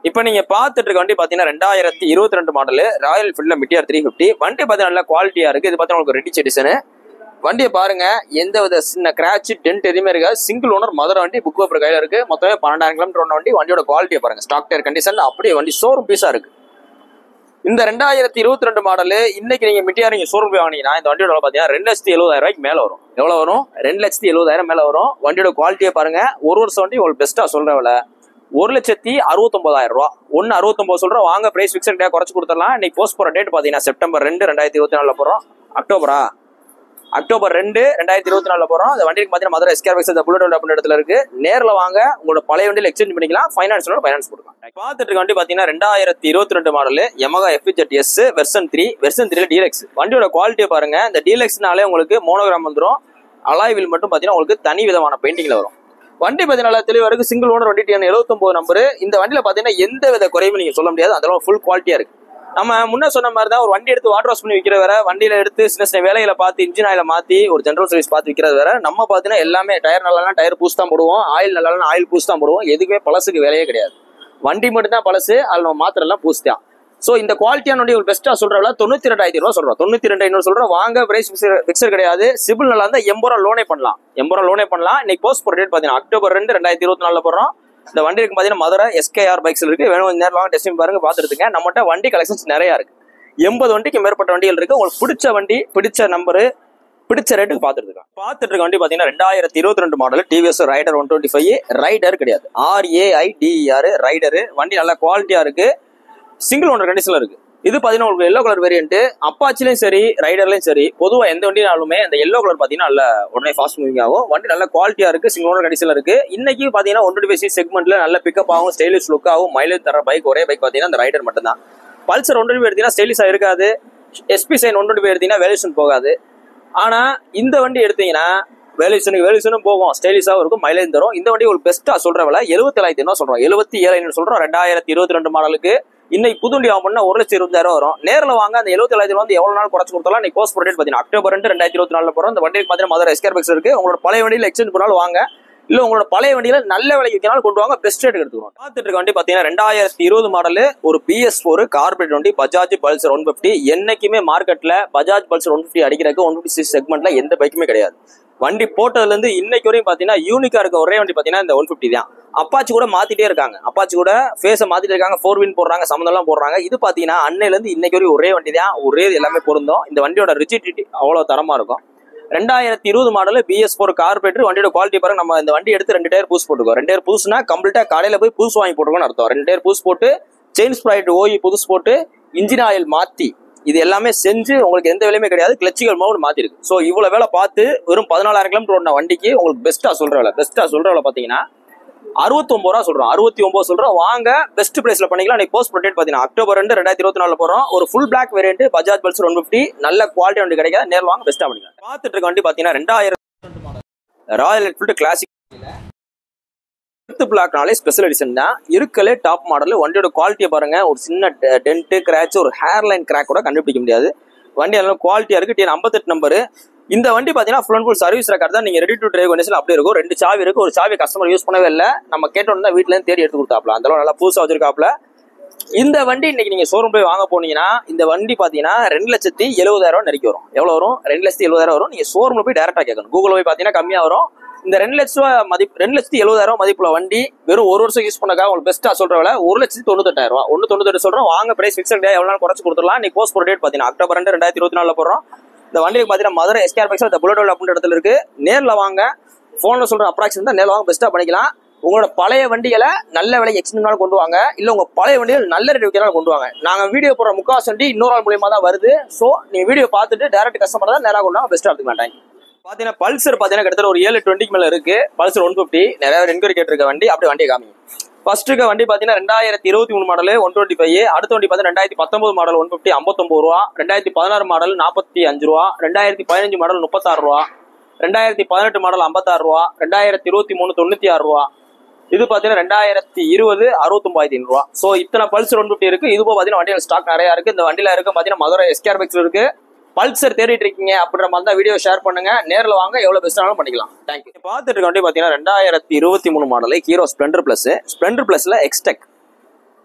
இப்போ நீங்க பார்த்துட்டு இருக்க வண்டி பாத்தீங்கன்னா ரெண்டாயிரத்தி இருபத்தி ரெண்டு மாடல் ராயல் ஃபீல்ட்ல மிட்டியார் த்ரீ ஃபிஃப்டி வண்டி பார்த்தீங்கன்னா நல்ல குவாலிட்டியா இருக்கு இது பார்த்தீங்கன்னா உங்களுக்கு ரெடிச் எடிஷனு வண்டியை பாருங்க எந்த வித சின்ன கிராச் டென்ட் எதுவுமே இருக்காது சிங்கிள் ஓனர் மதுரை வண்டி புக் பேப்பர் கையில இருக்கு மொத்தமே பன்னெண்டாயிரம் கிலோமீட்டர் ஓடின வண்டி வண்டியோட குவாலிட்டியை பாருங்க ஸ்டாக் டயர் கண்டிஷன் அப்படியே வண்டி ஷோரூம் பீஸா இருக்கு இந்த ரெண்டாயிரத்தி இருபத்தி ரெண்டு மாடல் இன்னைக்கு நீங்க மிட்டியா நீங்க ஷோரூம் போய் வாங்கினீங்கன்னா இந்த வண்டியோட விலை பாத்தீங்கன்னா ரெண்டு லட்சத்தி எழுபதாயிரம் ரூபாய்க்கு மேல வரும் எவ்வளவு வரும் ரெண்டு லட்சத்தி எழுபதாயிரம் மேல வரும் வண்டியோட குவாலிட்டியை பாருங்க ஒரு வருஷம் வண்டி உங்களுக்கு பெஸ்ட்டா சொல்ற விலை ஒரு லட்சத்தி அறுபத்தொன்பதாயிரம் ரூபா ஒன்னு அறுபத்தொன்பது சொல்றோம் வாங்க பிரைஸ் ஃபிக்ஸட் டே குறைச்சு கொடுத்துடலாம் இன்னைக்கு போஸ்ட் போற டேட் பாத்தீங்கன்னா செப்டம்பர் ரெண்டு ரெண்டாயிரத்தி இருபத்தி நாலுல போறோம் அக்டோபரா அக்டோபர் ரெண்டு ரெண்டாயிரத்தி இருபத்தி நாலுல போறோம் அந்த வண்டிக்கு பாத்தீங்கன்னா மதுரை எஸ்கேர் பைக்ஸ் புல்லட் அப்படின்ற இடத்துல இருக்கு நேர்ல வாங்க உங்களோட பழைய வண்டியில எக்ஸ்சேஞ்ச் பண்ணிக்கலாம் ஃபைனான்ஸோட ஃபைனான்ஸ் கொடுக்கலாம் பார்த்துட்டு இருக்க வண்டி பாத்தீங்கன்னா ரெண்டாயிரத்தி இருபத்தி ரெண்டு model Yamaha FZ S version three version த்ரீல டீலக்ஸ் வண்டியோட குவாலிட்டியை பாருங்க இந்த டீலக்ஸ்னாலே உங்களுக்கு மோனோகிராம் வந்துடும் அலாய் வீல் மட்டும் பாத்தீங்கன்னா உங்களுக்கு தனி விதமான பெயிண்டிங்ல வரும் வண்டி பார்த்தீங்கன்னா தெளிவாக இருக்கு சிங்கிள் ஓனர் வண்டி டிஎன் எழுபத்தொம்பது நம்பர் இந்த வண்டியில பாத்தீங்கன்னா எந்த வித குறையும் நீங்க சொல்ல முடியாது அந்த ஃபுல் குவாலிட்டியா இருக்கு நம்ம முன்ன சொன்ன மாதிரி தான் ஒரு வண்டி எடுத்து வாட்டர் வாஷ் பண்ணி விற்கிற வேற வண்டியில எடுத்து சின்ன சின்ன வேலைகளை பார்த்து இன்ஜின் ஆயில மாத்தி ஒரு ஜென்ரல் சர்வீஸ் பார்த்து விற்கிறது வேற நம்ம பார்த்தீங்கன்னா எல்லாமே டயர் நல்லா டயர் பூஸ் தான் போடுவோம் ஆயில் நல்லா ஆயில் பூஸ் தான் போடுவோம் எதுக்குமே பழசுக்கு வேலையே கிடையாது வண்டி மட்டும் தான் பழசு அதில் நம்ம மாத்திரம் பூஸ் தான் ஸோ இந்த குவாலிட்டியான வண்டி ஒரு பெஸ்ட்டாக சொல்கிறவள தொண்ணூற்றி ரெண்டாயிரத்தி ரூபா சொல்கிறோம் தொண்ணூற்றி ரெண்டு ஐநூறு சொல்கிறோம் வாங்க பிரைஸ் ஃபிக்சர் கிடையாது சிபில் நல்லா இருந்தால் எண்பது ரூபா லோனே பண்ணலாம் எண்பது ரூபா லோனே பண்ணலாம் இன்னைக்கு போஸ்ட் போகிற டேட் பார்த்தீங்கன்னா அக்டோபர் ரெண்டு ரெண்டாயிரத்தி இருபத்தி நாலில் போகிறோம் இந்த வண்டி இருக்கு பார்த்தீங்கன்னா மதுரை எஸ்கேஆர் பைக்ஸ் இருக்கு வேணும் கொஞ்சம் நேரம் வாங்க டெஸ்டிங் பாருங்க பார்த்துருத்துங்க நம்மகிட்ட வண்டி கலெக்ஷன்ஸ் நிறையா இருக்கு எண்பது வண்டிக்கு மேற்பட்ட வண்டிகள் இருக்கு உங்களுக்கு பிடிச்ச வண்டி பிடிச்ச நம்பரு பிடிச்ச ரேட்டுக்கு பார்த்துட்டு இருக்கோம் பார்த்துட்டு இருக்க வண்டி பார்த்தீங்கன்னா ரெண்டாயிரத்தி இருபத்தி ரெண்டு model TVS Raider one twenty five Raider கிடையாது ஆர்ஏஐ டிஆர் ரைடரு வண்டி நல்ல குவாலிட்டியா இருக்கு சிங்கிள் ஓனர் கண்டிஷன்ல இருக்கு இது பார்த்தீங்கன்னா உங்களுக்கு எல்லோ கலர் வேரியன்ட் அப்பாச்சிலையும் சரி ரைடர்லையும் சரி பொதுவாக எந்த வண்டினாலுமே அந்த எல்லோ கலர் பார்த்தீங்கன்னா நல்ல உடனே ஃபாஸ்ட் மூவிங் ஆகும் வண்டி நல்ல குவாலிட்டியா இருக்கு சிங்கிள் ஓனர் கண்டிஷன்ல இருக்கு இன்னைக்கு பார்த்தீங்கன்னா ஒன் டுவெண்ட்டி ஃபைவ் செக்மெண்ட்ல நல்ல பிக்கப் ஆகும் ஸ்டைலிஷ் லுக் ஆகும் மைலேஜ் தர பைக் ஒரே பைக் பார்த்தீங்கன்னா அந்த ரைடர் மட்டும் தான் பல்சர் ஒன் டுவெண்ட்டி எடுத்தீங்கன்னா ஸ்டைலிஷாக இருக்காது எஸ்பி சைன் ஒன் டுவெண்ட்டி எடுத்தீங்கன்னா வேல்யூஷன் போகாது ஆனா இந்த வண்டி எடுத்தீங்கன்னா வேல்யூஷனுக்கு வேல்யூஷனும் போகும் ஸ்டைலிஷாகவும் இருக்கும் மைலேஜ் தரும் இந்த வண்டி ஒரு பெஸ்ட்டா சொல்ற விலை எழுபத்தி ஏழாயிரத்தி என்ன சொல்றோம் எழுபத்தி ஏழாயிரம் சொல்றோம் ரெண்டாயிரத்தி இருபத்தி ரெண்டு மாடலுக்கு இன்னைக்கு புது வண்டி வாங்கணும்னா ஒரு லட்சம் இருபதாயிரம் வரும் நேரில் வாங்க அந்த எழுபத்தி ஏழாயிரம் வந்து எவ்வளவு நாள் குறைச்சு கொடுத்தாலும் இன்னைக்கு போஸ்ட் டேட் பார்த்தீங்கன்னா அக்டோபர் ரெண்டு ரெண்டாயிரத்தி இருபத்தி நாலுல போறோம் இந்த வண்டிக்கு பார்த்தீங்கன்னா மதுரை எஸ்கேர் பைக்ஸ் இருக்கு உங்களோட பழைய வண்டியில் எக்ஸ்சேஞ்ச் பண்ணாலும் வாங்க இல்ல உங்களோட பழைய வண்டியில நல்ல விலைக்கு விற்கனாலும் கொண்டு வாங்க பெஸ்ட் ரேட் எடுத்துக்கணும் பார்த்துட்டு இருக்க வண்டி பாத்தீங்கன்னா ரெண்டாயிரத்தி இருபது மாடல் ஒரு பிஎஸ் ஃபோர் கார்பரேட் வண்டி பஜாஜ் பல்சர் ஒன் பிப்டி என்னைக்குமே மார்க்கெட்ல பஜாஜ் பல்சர் ஒன் பிப்டி அடிக்கிறதுக்கு ஒன் பிப்டி சிக்ஸ் செக்மெண்ட்ல எந்த பைக்குமே கிடையாது வண்டி போட்டதுல இருந்து இன்னைக்கு வரையும் பாத்தீங்கன்னா யூனிக்கா இருக்க ஒரே வண்டி பாத்தீங்கன்னா இந்த ஒன் பிப்டி தான் அப்பாச்சி கூட மாத்திட்டே இருக்காங்க அப்பாச்சி கூட ஃபேஸை மாத்திட்டே இருக்காங்க ஃபோர் வின் போடுறாங்க சம்மந்தம்லாம் போடுறாங்க இது பாத்தீங்கன்னா அன்னையில இருந்து இன்னைக்கு வரையும் ஒரே வண்டி தான் ஒரே இது எல்லாமே பொருந்தும் இந்த வண்டியோட ரிஜிடிட்டி அவ்வளவு தரமா இருக்கும் ரெண்டாயிரத்தி இருபது மாடல் பிஎஸ் ஃபோர் கார்பரேட்டர் வண்டியோட குவாலிட்டி பாருங்க நம்ம இந்த வண்டி எடுத்து ரெண்டு டயர் பூஸ் போட்டுக்கோ ரெண்டு டயர் பூஸ்னா கம்ப்ளீட்டா கடையில போய் புதுசு வாங்கி போட்டுக்கோன்னு அர்த்தம் ரெண்டு டயர் பூஸ் போட்டு செயின் ஸ்ப்ரைட் ஓய் புதுசு போட்டு இன்ஜின் ஆயில் மாத்தி இது எல்லாமே செஞ்சு உங்களுக்கு எந்த வேலையுமே கிடையாது கிளச்சிகள் மவுண்ட் மாத்திருக்கு ஸோ இவ்வளவு வேலை பார்த்து வெறும் பதினாலாயிரம் கிலோமீட்டர் ஓடின வண்டிக்கு உங்களுக்கு பெஸ்ட்டா சொல்ற வேலை பெஸ்ட்டா சொல்ற வேலை பாத்தீங்கன்னா அறுபத்தொம்பது ரூபா சொல்றோம் அறுபத்தி ஒன்பது சொல்றோம் வாங்க பெஸ்ட் பிரைஸ்ல பண்ணிக்கலாம் இன்னைக்கு போஸ்ட் டேட் பாத்தீங்கன்னா அக்டோபர் ரெண்டு ரெண்டாயிரத்தி இருபத்தி நாலு போறோம் ஒரு full black variant Bajaj Pulsar one fifty நல்ல குவாலிட்டி வண்டி கிடைக்காது நேரில் வாங்க பெஸ்ட்டா பண்ணிக்கலாம் பார்த்துட்டு இருக்க வண்டி பாத்தீங்கன்னா ரெண்டாயிரம் ராயல் என்ஃபீல்டு கிளாசிக் பிளாக்னாலே ஸ்பெஷல் எடிஷன் தான் இருக்கலே டாப் மாடல் வண்டியோட குவாலிட்டியை பாருங்க ஒரு சின்ன டென்ட் கிராச் ஒரு ஹேர் லைன் கிராக் கூட கண்டுபிடிக்க முடியாது வண்டி நல்லா குவாலிட்டியா இருக்கு டிஎன் ஐம்பத்தெட்டு நம்பர் இந்த வண்டி பாத்தீங்கன்னா full and full service record தான் நீங்க ரெடி டு டிரைவ் கண்டிஷன் அப்படியே இருக்கும் ரெண்டு சாவி இருக்கு ஒரு சாவி கஸ்டமர் யூஸ் பண்ணவே இல்லை நம்ம கேட்டோம் தான் வீட்ல இருந்து தேடி எடுத்து கொடுத்தாப்ல அந்த அளவு நல்லா புதுசா வச்சிருக்காப்ல இந்த வண்டி இன்னைக்கு நீங்க ஷோரூம் போய் வாங்க போனீங்கன்னா இந்த வண்டி பாத்தீங்கன்னா ரெண்டு லட்சத்தி எழுபதாயிரம் நெருக்கி வரும் எவ்வளவு வரும் ரெண்டு லட்சத்தி எழுபதாயிரம் வரும் நீங்க ஷோரூம்ல போய் டேரக்டா கேட்கணும் கூகுள் போய் பாத்தீங்கன்னா கம்மியா வரும் இந்த ரெண்டு லட்ச ரூபா மதிப்பு ரெண்டு லட்சத்தி எழுபதாயிரம் மதிப்புல வண்டி வெறும் ஒரு வருஷம் யூஸ் பண்ணக்கா உங்களுக்கு பெஸ்ட்டா சொல்ற விலை ஒரு லட்சத்தி தொண்ணூத்தெட்டாயிரம் ரூபா ஒன்று தொண்ணூத்தெட்டு சொல்றோம் வாங்க பிரைஸ் ஃபிக்ஸட் டே எவ்வளவு நாள் குறைச்சு கொடுத்துடலாம் நீ போஸ்ட் போற டேட் பாத்தீங்கன்னா அக்டோபர் ரெண்டு ரெண்டாயிரத்தி இருபத்தி நாலுல போறோம் இந்த வண்டிக்கு பாத்தீங்கன்னா மதுரை எஸ்கேஆர் பைக்ஸ் இந்த புல்லட் அப்படின்ற இடத்துல இருக்கு நேர்ல வாங்க போன்ல சொல்ற அப்ராக்சிமேட் தான் நேர்ல வாங்க பெஸ்ட்டா பண்ணிக்கலாம் உங்களோட பழைய வண்டிகளை நல்ல விலைக்கு எக்ஸ்டென்ட்னாலும் கொண்டு வாங்க இல்ல உங்க பழைய வண்டிகள் நல்ல ரேட் விற்கிறாலும் கொண்டு வாங்க நாங்க வீடியோ போடுற முக்காவாசி வண்டி இன்னொரு ஆள் மூலியமா தான் வருது சோ நீங்க வீடியோ பார்த்துட்டு டேரக்ட் கஸ்டமர் தான் நேராக கொண்டு வாங்க பெஸ்ட்டா எடுத்துக்கலாம் தேங்க்யூ பாத்தீங்கன்னா பல்சர் பாத்தீங்கன்னா கிட்டத்தட்ட ஒரு ஏழு டுவெண்ட்டிக்கு மேல இருக்கு பல்சர் ஒன் பிப்டி நிறைய பேர் என்கொயரி கேட்டிருக்க வண்டி அப்படியே வண்டியை காமிங்க ஃபர்ஸ்ட் இருக்க வண்டி பாத்தீங்கன்னா ரெண்டாயிரத்தி இருபத்தி மூணு மாடல் ஒன் டுவெண்ட்டி ஃபைவ் அடுத்த வண்டி பார்த்தீங்கன்னா ரெண்டாயிரத்தி பத்தொன்பது மாடல் ஒன் பிப்டி ஐம்பத்தொம்பது ரூபா ரெண்டாயிரத்தி பதினாறு மாடல் நாற்பத்தி அஞ்சு ரூபா ரெண்டாயிரத்தி பதினஞ்சு மாடல் முப்பத்தாறு ரூபா ரெண்டாயிரத்தி பதினெட்டு மாடல் ஐம்பத்தாறு ரூபா ரெண்டாயிரத்தி இருபத்தி மூணு தொண்ணூத்தி ஆறு ரூபா இது பாத்தீங்கன்னா ரெண்டாயிரத்தி இருபது அறுபத்தொம்பாயிரத்தி ஐநூறு ரூபா ஸோ இத்தனை பல்சர் ஒன் பிப்டி இருக்கு இது போக பாத்தீங்கன்னா வண்டியில் ஸ்டாக் நிறைய இருக்கு இந்த வண்டியில இருக்கு பாத்தீங்கன்னா மதுரை எஸ்கேர் பைக்ஸ் இருக்கு பல்சர் தேடிட்டு இருக்கீங்க அப்படின்ற மாதிரி தான் வீடியோ ஷேர் பண்ணுங்க நேர்ல வாங்க எவ்வளவு பெஸ்ட்டாலும் பண்ணிக்கலாம் தேங்க்யூ பார்த்துட்டு இருக்க வண்டி பாத்தீங்கன்னா ரெண்டாயிரத்தி இருபத்தி மூணு model Hero Splendor plus Splendor பிளஸ்ல எக்ஸ்டெக்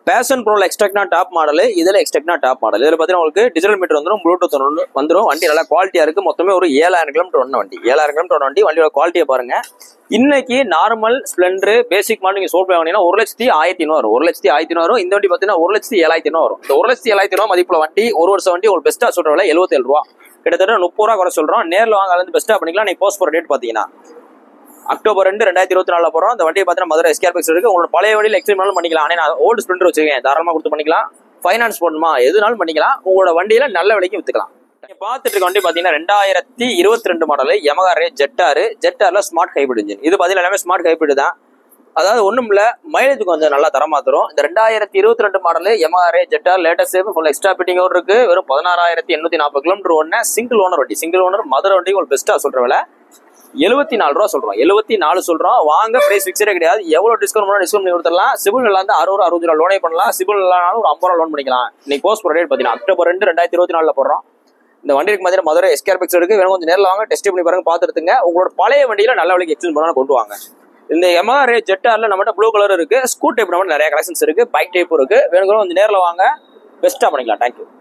பேஷன் ப்ரோல எக்ஸ்ட்ராக்னா டாப் மாடல் இதுல எக்ஸ்ட்ராக்னா டாப் மாடல் இதுல பாத்தீங்கன்னா உங்களுக்கு டிஜிட்டல் மீட்டர் வந்துடும் ப்ளூடூத் வந்துடும் வந்துடும் வண்டி நல்லா குவாலிட்டியா இருக்கு மொத்தமே ஒரு ஏழாயிரம் கிலோமீட்டர் ஒன்று வண்டி ஏழாயிரம் கிலோமீட்டர் ஒன்று வண்டி வண்டியோட குவாலிட்டியை பாருங்க இன்னைக்கு நார்மல் ஸ்ப்ளெண்டர் பேசிக் மாடல் நீங்க சோல் வாங்கினீங்கன்னா ஒரு லட்சத்தி ஆயிரத்தி ஐநூறு வரும் ஒரு லட்சத்தி ஆயிரத்தி ஐநூறு வரும் இந்த வண்டி பாத்தீங்கன்னா ஒரு லட்சத்தி ஏழாயிரத்தி ஐநூறு வரும் இந்த ஒரு லட்சத்தி ஏழாயிரத்தி ஐநூறு மதிப்புல வண்டி ஒரு வருஷம் வண்டி உங்களுக்கு பெஸ்ட்டா சொல்ற விலை எழுபத்தேழு ரூபா கிட்டத்தட்ட முப்பது ரூபா குறை சொல்றோம் நேரில் வாங்க வந்து பெஸ்ட்டா பண்ணிக்கலாம் நீங்க போஸ்ட் போற டேட் பாத்தீங்கன்னா அக்டோபர் ரெண்டு ரெண்டாயிரத்தி இருபத்தி நாலுல போறோம் அந்த வண்டியை பார்த்தீங்கன்னா மதுரை எஸ்கேர் பிக்ஸ் இருக்கு உங்களோட பழைய வண்டியில் எக்ஸ்ட்ரீம் பண்ணாலும் பண்ணிக்கலாம் ஆனால் நான் ஓல்டு ஸ்ப்ளெண்டர் வச்சிருக்கேன் தாராளமாக கொடுத்து பண்ணிக்கலாம் ஃபைனான்ஸ் பண்ணணுமா எதுனாலும் பண்ணிக்கலாம் உங்களோட வண்டியில நல்ல விலைக்கு வித்துக்கலாம் நீங்க பார்த்துட்டு இருக்க வண்டி பாத்தீங்கன்னா ரெண்டாயிரத்தி இருபத்தி ரெண்டு மாடல் எமகாரே ஜெட்டாரு ஜெட்டார்ல ஸ்மார்ட் ஹைபிரிட் இன்ஜின் இது பாத்தீங்கன்னா எல்லாமே ஸ்மார்ட் ஹைபிரிட் தான் அதாவது ஒண்ணும் இல்ல மைலேஜ் கொஞ்சம் நல்லா தரமா தரும் இந்த ரெண்டாயிரத்தி இருபத்தி ரெண்டு model MRA ZR latest full extra ஃபிட்டிங்கோடு இருக்கு வெறும் பதினாறாயிரத்தி எண்ணூத்தி நாற்பது கிலோமீட்டர் ஒன்று சிங்கிள் ஓனர் வண்டி சிங்கிள் ஓனர் மதுரை வண்டி உங்களுக்கு பெஸ்ட்டா சொல்ற விலை எழுபத்தி நாலு ரூபா சொல்றோம் எழுபத்தி நாலு சொல்றோம் வாங்க பிரைஸ் ஃபிக்ஸடே கிடையாது எவ்வளவு டிஸ்கவுண்ட் பண்ணா டிஸ்கவுண்ட் பண்ணி கொடுத்துடலாம் சிபில் நல்லா இருந்து அறுபது ரூபா அறுபது ரூபா லோனே பண்ணலாம் சிபில் இல்லைனாலும் ஒரு ஐம்பது ரூபா லோன் பண்ணிக்கலாம் இன்னைக்கு போஸ்ட் போற டேட் பார்த்தீங்கன்னா அக்டோபர் ரெண்டு ரெண்டாயிரத்தி இருபத்தி நாலுல போடுறோம் இந்த வண்டிக்கு மாதிரி மதுரை எஸ்கேர் பிக்ஸ் இருக்கு வேணும் கொஞ்சம் நேரில் வாங்க டெஸ்ட் பண்ணி பாருங்க பார்த்துருங்க உங்களோட பழைய வண்டியில நல்ல விலைக்கு எக்ஸ்சேஞ்ச் பண்ணா கொண்டு வாங்க இந்த எம்ஆர்ஏ ஜெட்டார்ல நம்மகிட்ட ப்ளூ கலர் இருக்கு ஸ்கூட் டைப் நம்ம நிறைய கலெக்ஷன்ஸ் இருக்கு பைக் டைப் இருக்கு வேணுங்கிற கொஞ்சம் நேரில் வாங்க பெஸ்ட்டாக பண்ணிக்கலாம் தேங்க்யூ